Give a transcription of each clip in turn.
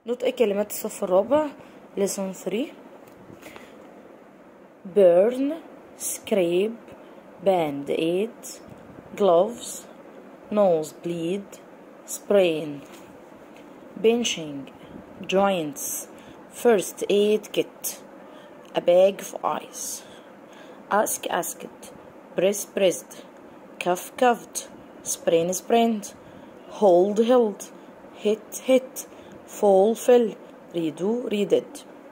نطق كلمات الصف الرابع lesson 3 burn scrape band aid gloves nose bleed sprain benching joints first aid kit a bag of ice ask asked press pressed cuff cuffed sprain sprained hold held hit hit fall fell redo redid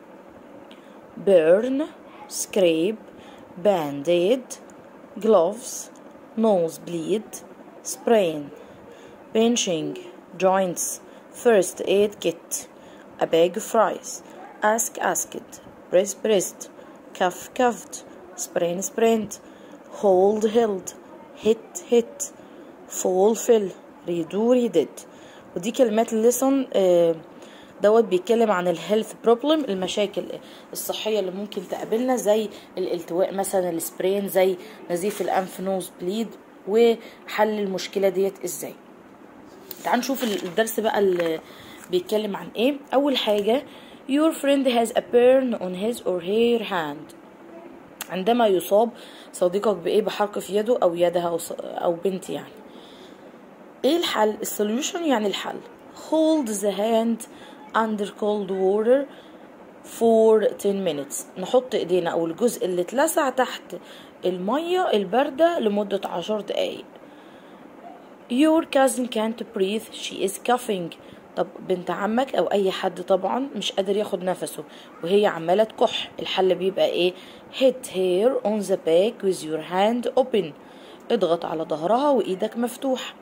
burn scrape band-aid gloves nose bleed sprain pinching joints first aid kit a bag of fries ask asked press pressed cuff cuffed sprain sprained hold held hit hit fall fell redo redid ودي كلمات الليسون دوت بيتكلم عن الهيلث بروبلم المشاكل الصحيه اللي ممكن تقابلنا زي الالتواء مثلا السبرين زي نزيف الانف نوز بليد وحل المشكله ديت ازاي تعال نشوف الدرس بقى اللي بيتكلم عن ايه اول حاجه your friend has a burn on his or her hand عندما يصاب صديقك بايه بحرق في يده او يدها او بنت يعني ايه الحل السوليوشن يعني الحل hold the hand under cold water for 10 minutes نحط ايدينا او الجزء اللي اتلسع تحت المية الباردة لمدة عشر دقايق your cousin can't breathe she is coughing طب بنت عمك او اي حد طبعا مش قادر ياخد نفسه وهي عمالة تكح الحل بيبقى ايه hit her on the back with your hand open اضغط على ظهرها وايدك مفتوح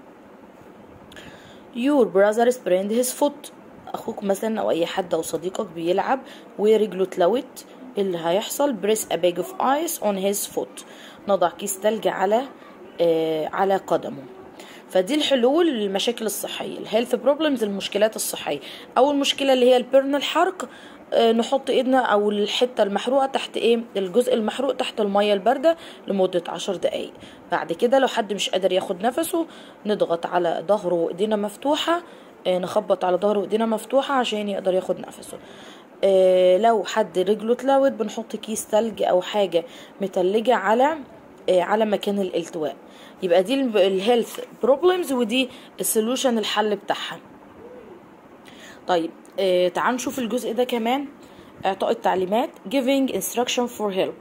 your brother sprained his foot اخوك مثلا او اي حد او صديقك بيلعب ورجله اتلوت اللي هيحصل بريس a bag of ice on his foot نضع كيس تلج على آه على قدمه فدي الحلول للمشاكل الصحيه الهيلث بروبلمز المشكلات الصحيه اول مشكله اللي هي البرن الحرق آه نحط ايدنا او الحته المحروقه تحت ايه الجزء المحروق تحت الميه البارده لمده عشر دقايق بعد كده لو حد مش قادر ياخد نفسه نضغط على ظهره وايدينا مفتوحه نخبط على ظهره وايدينا مفتوحة عشان يقدر ياخد نفسه آه لو حد رجله اتلوت بنحط كيس تلج او حاجة متلجة على آه على مكان الالتواء يبقى دي الهيلث بروبلمز ودي السولوشن الحل بتاعها طيب آه تعال نشوف الجزء ده كمان اعطاء التعليمات giving instruction for help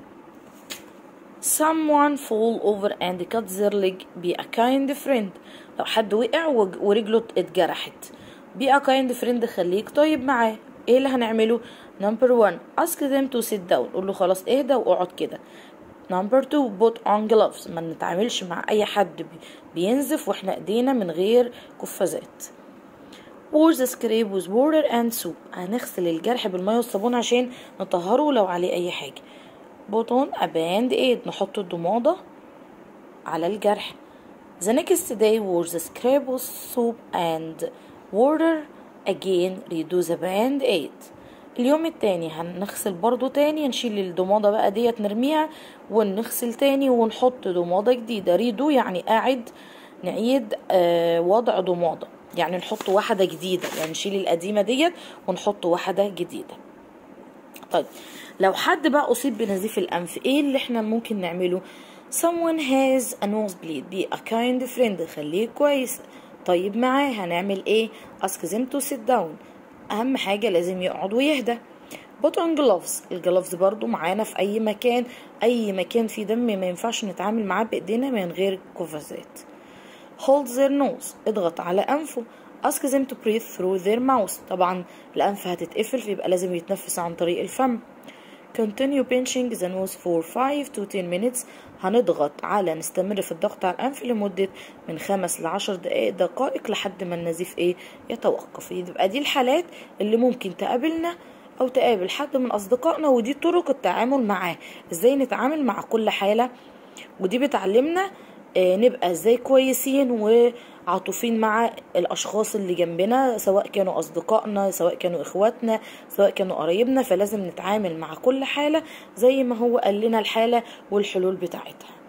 someone fall over and cut their leg be a kind friend لو حد وقع ورجله اتجرحت be a kind friend خليك طيب معاه ايه اللي هنعمله number one ask them to sit down قول له خلاص اهدى واقعد كده number two put on gloves ما نتعاملش مع اي حد بينزف واحنا ايدينا من غير قفازات wash the scrape with water and soap هنغسل الجرح بالميه والصابون عشان نطهره لو عليه اي حاجه بوتون اباند ايد نحط الضمادة على الجرح the next day wash the scrape with soap and water again redo the band aid اليوم التاني هنغسل برضو تاني نشيل الضمادة بقى ديت نرميها ونغسل تاني ونحط ضمادة جديدة ريدو يعني قاعد نعيد آه وضع ضمادة يعني نحط واحدة جديدة يعني نشيل القديمة ديت ونحط واحدة جديدة طيب لو حد بقى أصيب بنزيف الأنف إيه اللي إحنا ممكن نعمله someone has a nosebleed be a kind friend خليه كويس طيب معاه هنعمل إيه ask them to sit down أهم حاجة لازم يقعد ويهدى put on gloves الجلوفز برضو معانا في أي مكان أي مكان فيه دم ما ينفعش نتعامل معاه بإيدينا من غير قفازات hold their nose اضغط على أنفه ask them to breathe through their mouth طبعا الأنف هتتقفل فيبقى لازم يتنفس عن طريق الفم continue pinching the nose for 5 to 10 minutes هنضغط على نستمر في الضغط على الأنف لمدة من خمس لعشر دقائق دقائق لحد ما النزيف ايه يتوقف يبقى دي الحالات اللي ممكن تقابلنا أو تقابل حد من أصدقائنا ودي طرق التعامل معاه ازاي نتعامل مع كل حالة ودي بتعلمنا نبقى ازاي كويسين وعاطفين مع الاشخاص اللي جنبنا سواء كانوا اصدقائنا سواء كانوا اخواتنا سواء كانوا قرايبنا فلازم نتعامل مع كل حالة زي ما هو قال لنا الحالة والحلول بتاعتها